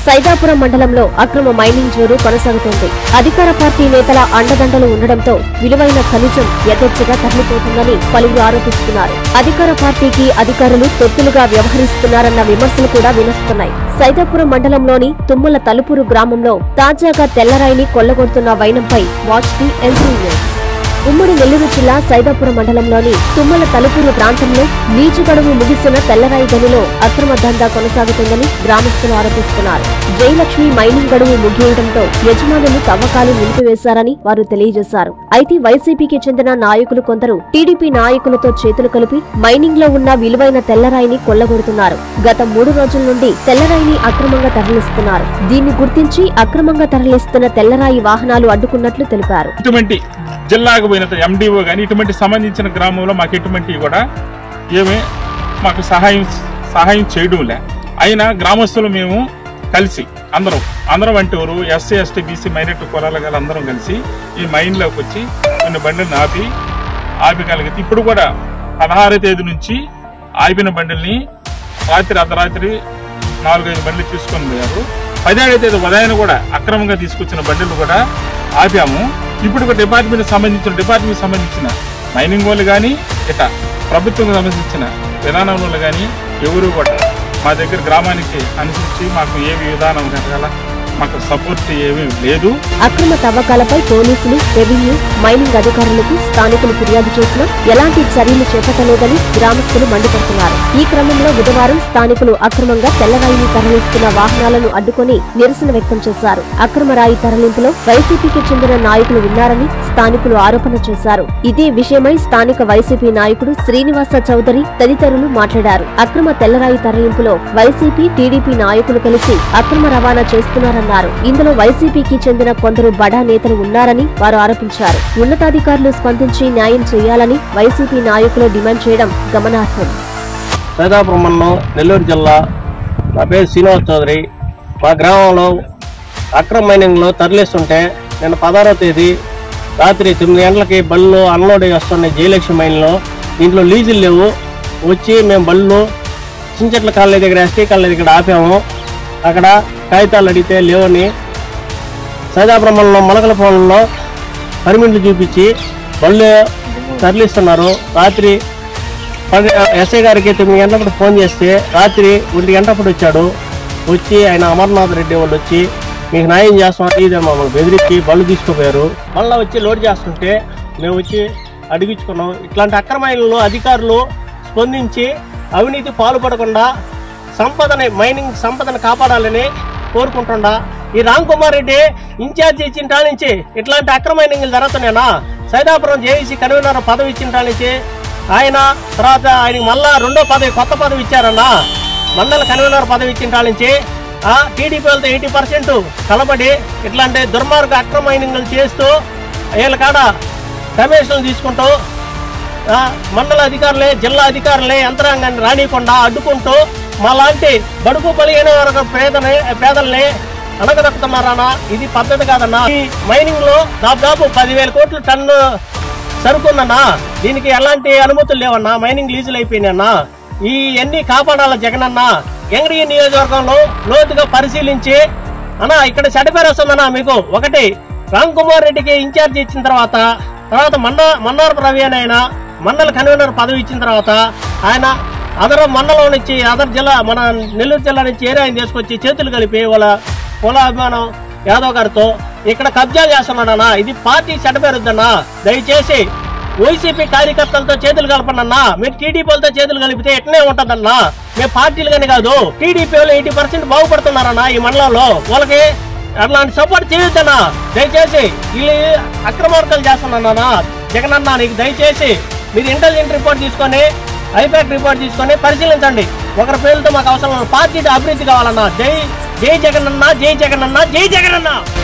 సైదాపురం మండలంలో అక్రమ మైనింగ్ జోరు కొనసాగుతోంది అధికార పార్టీ నేతల అండదండలు ఉండడంతో విలువైన ఖనిజం యథేచ్ఛగా తరలిపోతుందని పలువురు ఆరోపిస్తున్నారు అధికార పార్టీకి అధికారులు తొత్తులుగా వ్యవహరిస్తున్నారన్న విమర్శలు కూడా వినస్తున్నాయి సైదాపురం మండలంలోని తుమ్మల తలుపురు గ్రామంలో తాజాగా తెల్లరాయిని కొల్లగొడుతున్న వైనంపై వాచ్ ది ఎంట్రీ న్యూస్ ఉమ్మడి నెల్లూరు జిల్లా సైదాపురం మండలంలోని తుమ్మల తలుపురు ప్రాంతంలో నీచు గడువు ముగిసిన తెల్లరాయి గనిలో అక్రమ దందా కొనసాగుతుందని గ్రామస్తులు ఆరోపిస్తున్నారు జయలక్ష్మి మైనింగ్ గడువు ముగియడంతో యజమానులు తవ్వకాలు నిలిపివేశారని వారు తెలియజేశారు అయితే వైసీపీకి చెందిన నాయకులు కొందరు టీడీపీ నాయకులతో చేతులు కలిపి మైనింగ్ లో ఉన్న విలువైన తెల్లరాయిని కొల్లగొడుతున్నారు గత మూడు రోజుల నుండి తెల్లరాయిని అక్రమంగా తరలిస్తున్నారు దీన్ని గుర్తించి అక్రమంగా తరలిస్తున్న తెల్లరాయి వాహనాలు అడ్డుకున్నట్లు తెలిపారు ఇటువంటి జిల్లాకు పోయిన ఎండిఓ కానీ ఇటువంటి సంబంధించిన గ్రామంలో మాకు ఎటువంటి కూడా ఏమీ మాకు సహాయం సహాయం చేయడం లే అయినా గ్రామస్తులు మేము కలిసి అందరం అందరం అంటే ఎవరు ఎస్సీ ఎస్టీ బీసీ మైనార్టీ కులాల గల అందరం కలిసి ఈ మైన్లోకి వచ్చి కొన్ని బండిని ఆపి ఆపి కలిగితే ఇప్పుడు కూడా పదహారో తేదీ నుంచి ఆపిన బండిల్ని రాత్రి అర్ధరాత్రి నాలుగైదు బండ్లు తీసుకొని పోయారు పదిహేడవ తేదీ ఉదయాన్ని కూడా అక్రమంగా తీసుకొచ్చిన బండ్లు కూడా ఆపాము ఇప్పుడు ఒక డిపార్ట్మెంట్ సంబంధించిన డిపార్ట్మెంట్ సంబంధించిన మైనింగ్ వాళ్ళు కానీ ఇట ప్రభుత్వం సంబంధించిన విధానం వాళ్ళు కానీ ఎవరు కూడా మా దగ్గర గ్రామానికి అనుసరించి మాకు ఏ విధానం కలగాల మాకు సపోర్ట్ ఏమీ లేదు అక్రమ తవ్వకాలపై పోలీసులు రెవెన్యూ మైనింగ్ అధికారులకు స్థానికులు ఫిర్యాదు చేసినా ఎలాంటి చర్యలు చేపట్టలేదని గ్రామస్తులు మండిపడుతున్నారు ఈ క్రమంలో బుధవారం స్థానికులు అక్రమంగా తెల్లరాయిని తరలిస్తున్న వాహనాలను అడ్డుకొని నిరసన వ్యక్తం చేశారు అక్రమ రాయి తరలింపులో వైసీపీకి చెందిన నాయకులు ఉన్నారని స్థానికులు ఆరోపణ చేశారు ఇదే విషయమై స్థానిక వైసీపీ నాయకుడు శ్రీనివాస చౌదరి తదితరులు మాట్లాడారు అక్రమ తెల్లరాయి తరలింపులో వైసీపీ టీడీపీ నాయకులు కలిసి అక్రమ రవాణా చేస్తున్నారన్నారు ఇందులో వైసీపీకి చెందిన కొందరు బడా నేతలు ఉన్నారని వారు ఆరోపించారు ఉన్నతాధికారులు స్పందించి న్యాయం చేయాలని వైసీపీ నాయకులు డిమాండ్ చేయడం గమనార్హం సైదాపురం మండలం నెల్లూరు జిల్లా నా పేరు శ్రీనివాస్ చౌదరి మా గ్రామంలో అక్రమ మైనింగ్లో తరలిస్తుంటే నిన్న పదహారో తేదీ రాత్రి తొమ్మిది గంటలకి బళ్ళు అన్లోడ్ వస్తున్నాయి జయలక్ష్మి మైన్లో దీంట్లో లీజులు లేవు వచ్చి మేము బళ్ళు చించెట్ల కాలనీ దగ్గర ఎస్టీ కాలనీ దగ్గర ఆపాము అక్కడ కాగితాలు అడిగితే లేవని సైదాపురం మండలం మొలకల పొలంలో పర్మిట్లు చూపించి బళ్ళు తరలిస్తున్నారు రాత్రి పది ఎస్ఐ గారికి తొమ్మిది గంటలప్పుడు ఫోన్ చేస్తే రాత్రి ఒంటి గంటప్పుడు వచ్చాడు వచ్చి ఆయన అమర్నాథ్ రెడ్డి వాళ్ళు వచ్చి మీకు న్యాయం చేస్తాం ఇది మమ్మల్ని బెదిరించి బళ్ళు తీసుకుపోయారు మళ్ళీ వచ్చి లోడ్ చేస్తుంటే మేము వచ్చి అడిగించుకున్నాం ఇట్లాంటి అక్రమాయిలలో అధికారులు స్పందించి అవినీతి పాల్పడకుండా సంపదని మైనింగ్ సంపదను కాపాడాలని కోరుకుంటుండా ఈ రామ్ కుమార్ రెడ్డి ఇన్ఛార్జ్ ఇచ్చిన కాడ నుంచి ఇట్లాంటి అక్రమ మైనింగ్లు జరుగుతున్నాయనా సైదాపురం జేఈసీ కన్వీనర్ పదవి ఇచ్చిన కాడ నుంచి ఆయన తర్వాత ఆయనకి మళ్ళా రెండో పదవి కొత్త పదవి ఇచ్చారన్నా మండల కన్వీనర్ పదవి ఇచ్చిన కాడ నుంచి ఆ టీడీపీ వాళ్ళతో ఎయిటీ పర్సెంట్ కలబడి ఇట్లాంటి దుర్మార్గ అక్రమ మైనింగ్లు చేస్తూ వీళ్ళ కాడ కమిషన్లు తీసుకుంటూ ఆ, మండల అధికారులే జిల్లా అధికారులే యంత్రాంగాన్ని రానియకుండా అడ్డుకుంటూ మాలాంటి బడుగు బలిగిన వర్గ పేదని పేదల్ని అణగదొక్కుతున్నారన్నా ఇది పద్ధతి కాదన్నా ఈ మైనింగ్ లో దాదాపు పదివేల కోట్ల టన్ను సరుకుందన్నా దీనికి ఎలాంటి అనుమతులు లేవన్నా మైనింగ్ లీజులు అయిపోయినాయన్నా ఈ అన్ని కాపాడాల జగనన్న ఎంగడి నియోజకవర్గంలో లోతుగా పరిశీలించి అన్నా ఇక్కడ చెడ్డపేరు వస్తుందన్నా మీకు ఒకటి రామ్ కుమార్ రెడ్డికి ఇన్ఛార్జ్ ఇచ్చిన తర్వాత తర్వాత మన్న మన్నారపు రవి అని ఆయన మండల కన్వీనర్ పదవి ఇచ్చిన తర్వాత ఆయన అదర్ మండలం నుంచి అదర్ జిల్లా మన నెల్లూరు జిల్లా నుంచి ఏరియాని తీసుకొచ్చి చేతులు కలిపి వాళ్ళ కుల అభిమానం యాదవ్ గారితో ఇక్కడ కబ్జా చేస్తున్నాడన్నా ఇది పార్టీ చెడ్డపేరుద్దన్నా దయచేసి వైసీపీ కార్యకర్తలతో చేతులు కలపనన్నా మీరు టీడీపీ వాళ్ళతో చేతులు కలిపితే ఎట్నే ఉంటదన్నా మేము పార్టీలు కానీ కాదు టీడీపీ వాళ్ళు ఎయిటీ పర్సెంట్ బాగుపడుతున్నారన్నా ఈ మండలంలో వాళ్ళకి అట్లాంటి సపోర్ట్ చేయొద్దన్నా దయచేసి వీళ్ళు అక్రమార్కాలు చేస్తున్నానా జగనన్న నీకు దయచేసి మీరు ఇంటెలిజెంట్ రిపోర్ట్ తీసుకొని ఐపాక్ రిపోర్ట్ తీసుకొని పరిశీలించండి ఒకరి పేరుతో మాకు అవసరం లేదు. పార్టీ అభివృద్ధి కావాలన్నా జై జై జగనన్న జై జగనన్న జై జగనన్న